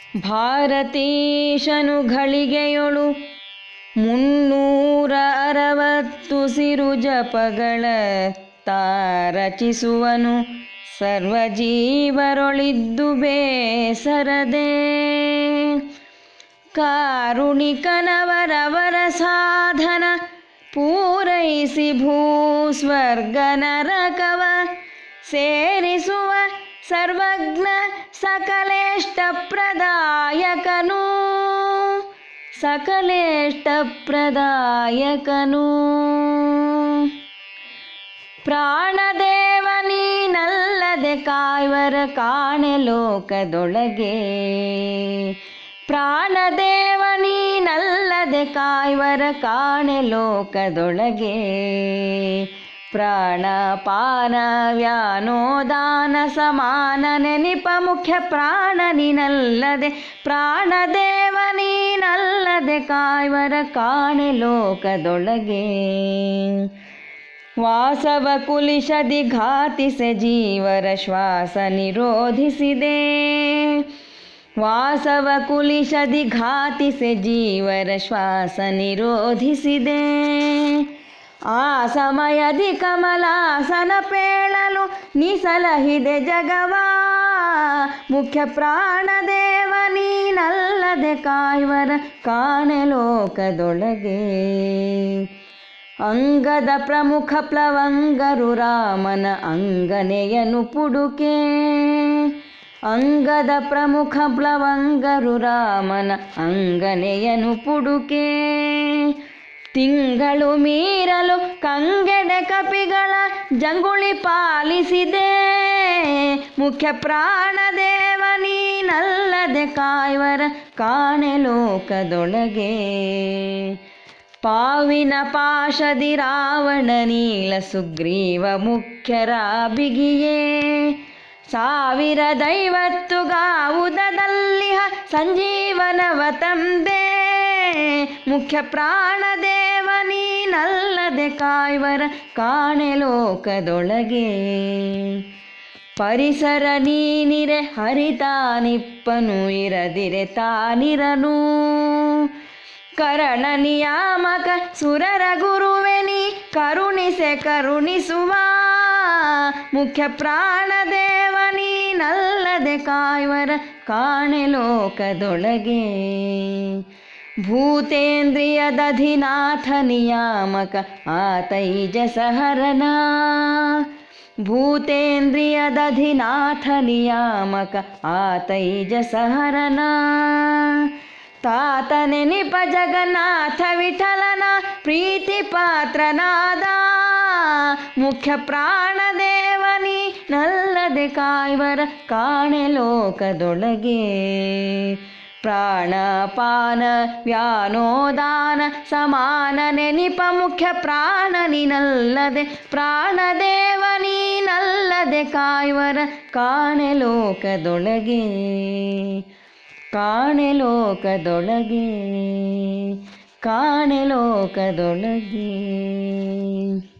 ಭಾರತೀಶನು ಘಳಿಗೆಯೊಳು ಮುನ್ನೂರ ಅರವತ್ತು ಸಿರು ಜಪಗಳ ತಾರಚಿಸುವನು ಸರ್ವಜೀವರೊಳಿದ್ದು ಬೇಸರದೆ ಕಾರುಣಿಕನವರವರ ಸಾಧನ ಪೂರೈಸಿ ಭೂಸ್ವರ್ಗ ನರಕವ ಸೇರಿಸುವ ಸರ್ವಜ್ಞ ಸಕಲೇಷ್ಟ ಪ್ರದಾಯಕನು ಸಕಲೇಷ್ಟ ಪ್ರದಾಯಕನು ಪ್ರಾಣದೇವ ನೀನಲ್ಲದೆ ಕಾಯ್ವರ ಕಾಣೆ ಲೋಕದೊಳಗೆ ಪ್ರಾಣದೇವ ನೀನಲ್ಲದೆ ಕಾಯ್ವರ ಕಾಣೆ ಲೋಕದೊಳಗೆ ಪ್ರಾಣಪಾನ ವ್ಯಾನೋದಾನ ಸಮಾನ ನೆನಿಪ ಮುಖ್ಯ ಪ್ರಾಣ ನೀನಲ್ಲದೆ ಪ್ರಾಣದೇವ ನೀನಲ್ಲದೆ ಕಾಯ್ವರ ಕಾಣೆ ಲೋಕದೊಳಗೆ ವಾಸವ ಕುಲಿಶದಿ ಘಾತಿಸೆ ಜೀವರ ಶ್ವಾಸ ನಿರೋಧಿಸಿದೆ ವಾಸವ ಕುಲಿಶದಿ ಘಾತಿಸೆ ಜೀವರ ಶ್ವಾಸ ನಿರೋಧಿಸಿದೆ ಆ ಸಮಯದಿ ಕಮಲಾಸನ ಪೇಳಲು ನಿಸಲಹಿದೆ ಜಗವಾ ಮುಖ್ಯ ಪ್ರಾಣದೇವ ನೀನಲ್ಲದೆ ಕಾಯ್ವರ ಕಾಣೆ ಲೋಕದೊಳಗೆ ಅಂಗದ ಪ್ರಮುಖ ಪ್ಲವಂಗರು ರಾಮನ ಅಂಗನೆಯನು ಪುಡುಕೆ ಅಂಗದ ಪ್ರಮುಖ ಪ್ಲವಂಗರು ರಾಮನ ಅಂಗನೆಯನು ಪುಡುಕೆ ತಿಂಗಳು ಮೀರಲು ಕಂಗೆಡೆ ಕಪಿಗಳ ಜಂಗುಳಿ ಪಾಲಿಸಿದೆ ಮುಖ್ಯ ಪ್ರಾಣದೇವ ನೀನಲ್ಲದೆ ಕಾಯ್ವರ ಕಾಣೆ ಲೋಕದೊಳಗೆ ಪಾವಿನ ಪಾಶದಿ ರಾವಣ ನೀಲ ಸುಗ್ರೀವ ಮುಖ್ಯರ ಬಿಗಿಯೇ ಸಾವಿರ ದೈವತ್ತು ಗಾವುದಲ್ಲಿಹ ಸಂಜೀವನವ ತಂದೆ ಮುಖ್ಯ ಪ್ರಾಣದೇವ ನೀನಲ್ಲದೆ ಕಾಯ್ವರ ಕಾಣೆ ಲೋಕದೊಳಗೆ ಪರಿಸರ ನೀನಿರೆ ಹರಿತಾನಿಪ್ಪನು ಇರದಿರೆ ತಾನಿರನು ಕರಣ ನಿಯಾಮಕ ಸುರರ ಗುರುವೆನಿ ಕರುಣಿಸೆ ಕರುಣಿಸುವ ಮುಖ್ಯ ಪ್ರಾಣದೇವ ನೀನಲ್ಲದೆ ಕಾಯ್ವರ ಕಾಣೆ ಲೋಕದೊಳಗೆ ಭೂತೇಂದ್ರಿಯದಧಿನಾಥ ನಿಯಾಮಕ ಆತೈಜಸಹರನ ಭೂತೇಂದ್ರಿಯದಧಿನಾಥ ನಿಯಾಮಕ ಆತೈಜಸಹರನ ತಾತ ನೆನಿಪ ಜಗನ್ನಾಥ ವಿಠಲನ ಪ್ರೀತಿ ಪಾತ್ರನಾದ ಮುಖ್ಯ ಪ್ರಾಣದೇವನಿ ನಲ್ಲದೆ ಕಾಯ್ವರ ಕಾಣೆ ಲೋಕದೊಳಗೆ ಪ್ರಾಣಪಾನ ವ್ಯಾನೋದಾನ ಸಮಾನ ನೆನಿಪ ಮುಖ್ಯ ಪ್ರಾಣ ನೀನಲ್ಲದೆ ಪ್ರಾಣದೇವ ನೀನಲ್ಲದೆ ಕಾಯ್ವರ ಕಾಣೆ ಲೋಕದೊಳಗೆ ಕಾಣೆ ಲೋಕದೊಳಗೆ ಕಾಣೆ ಲೋಕದೊಳಗೆ